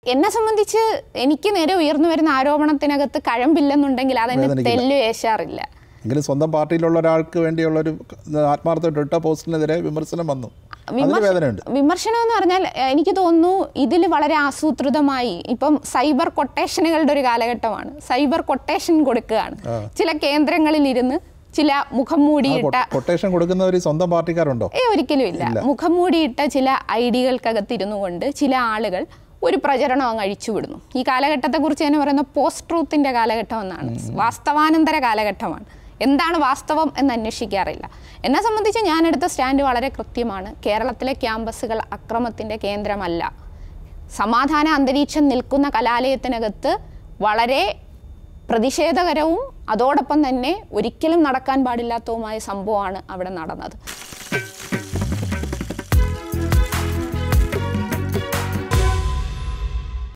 എന്നെ സംബന്ധിച്ച് എനിക്ക് നേരെ ഉയർന്നു വരുന്ന ആരോപണത്തിനകത്ത് കഴമ്പില്ലെന്നുണ്ടെങ്കിൽ അതെന്നെ വേദനിക്കില്ല. തെല്ലു ഏശാറില്ല എങ്കിലും സ്വന്തം പാർട്ടിയിലുള്ള ഒരാൾക്ക് വേണ്ടിയുള്ള ഒരു ആത്മാർത്ഥമായിട്ട് ഇട്ട പോസ്റ്റിനെതിരെ വിമർശനം വന്നു അതിന് വേദനയുണ്ട് വിമർശനം എന്ന് പറഞ്ഞാൽ എഹ്, എനിക്ക് തോന്നുന്നു ഇതിൽ വളരെ ആസൂത്രിതമായി ഇപ്പം സൈബർ കൊട്ടേഷനുകളുടെ ഒരു കാലഘട്ടമാണ് സൈബർ കൊട്ടേഷൻ കൊടുക്കുകയാണ് ചില കേന്ദ്രങ്ങളിൽ ഇരുന്ന് ചില മുഖം മൂടിയിട്ട കൊട്ടേഷൻ കൊടുക്കുന്നവർ സ്വന്തം പാർട്ടിക്കാരുണ്ടോ ഏ ഒരിക്കലും ഇല്ല മുഖം മൂടിയിട്ട ചില ഐഡികൾക്കകത്തിരുന്നു കൊണ്ട് ചില ആളുകൾ ഒരു പ്രചരണം അങ്ങ് അഴിച്ചുവിടുന്നു ഈ കാലഘട്ടത്തെക്കുറിച്ച് തന്നെ പറയുന്ന പോസ്റ്റ് ട്രൂത്തിൻ്റെ കാലഘട്ടം എന്നാണ് വാസ്തവാനന്തര കാലഘട്ടമാണ് എന്താണ് വാസ്തവം എന്ന് അന്വേഷിക്കാറില്ല എന്നെ സംബന്ധിച്ച് ഞാൻ എടുത്ത സ്റ്റാൻഡ് വളരെ കൃത്യമാണ് കേരളത്തിലെ ക്യാമ്പസുകൾ അക്രമത്തിൻ്റെ കേന്ദ്രമല്ല സമാധാന അന്തരീക്ഷം നിൽക്കുന്ന കലാലയത്തിനകത്ത് വളരെ പ്രതിഷേധകരവും അതോടൊപ്പം തന്നെ ഒരിക്കലും നടക്കാൻ പാടില്ലാത്തതുമായ സംഭവമാണ് അവിടെ നടന്നത്